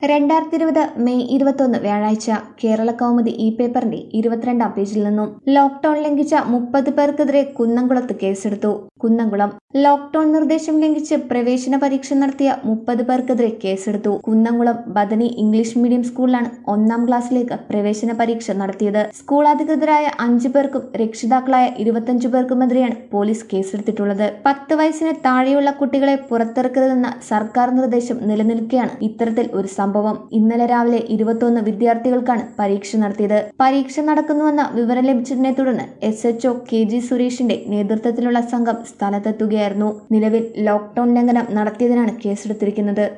രണ്ടായിരത്തി ഇരുപത് മെയ് ഇരുപത്തൊന്ന് വ്യാഴാഴ്ച കേരള കൗമുദി ഇ പേപ്പറിന്റെ ഇരുപത്തിരണ്ടാം പേജിൽ നിന്നും ലോക്ഡൌൺ ലംഘിച്ച മുപ്പത് പേർക്കെതിരെ കുന്നംകുളത്ത് കേസെടുത്തു കുന്നംകുളം ലോക്ഡൌൺ നിർദ്ദേശം ലംഘിച്ച് പ്രവേശന പരീക്ഷ നടത്തിയ മുപ്പത് പേർക്കെതിരെ കേസെടുത്തു കുന്നംകുളം ബദനി ഇംഗ്ലീഷ് മീഡിയം സ്കൂളിലാണ് ഒന്നാം ക്ലാസ്സിലേക്ക് പ്രവേശന പരീക്ഷ നടത്തിയത് സ്കൂൾ അധികൃതരായ അഞ്ചു പേർക്കും രക്ഷിതാക്കളായ ഇരുപത്തഞ്ചു പേർക്കുമെതിരെയാണ് പോലീസ് കേസെടുത്തിട്ടുള്ളത് പത്ത് വയസ്സിന് താഴെയുള്ള കുട്ടികളെ പുറത്തിറക്കരുതെന്ന സർക്കാർ നിർദ്ദേശം നിലനിൽക്കെയാണ് ഇത്തരത്തിൽ ഒരു സംഭവം ഇന്നലെ രാവിലെ ഇരുപത്തൊന്ന് വിദ്യാർത്ഥികൾക്കാണ് പരീക്ഷ നടത്തിയത് പരീക്ഷ നടക്കുന്നുവെന്ന വിവരം ലഭിച്ചതിനെ തുടർന്ന് എസ് എച്ച്ഒ കെ ജി സുരേഷിന്റെ നേതൃത്വത്തിലുള്ള സംഘം സ്ഥലത്തെത്തുകയായിരുന്നു നിലവിൽ ലോക്ഡൌൺ ലംഘനം നടത്തിയതിനാണ് കേസെടുത്തിരിക്കുന്നത്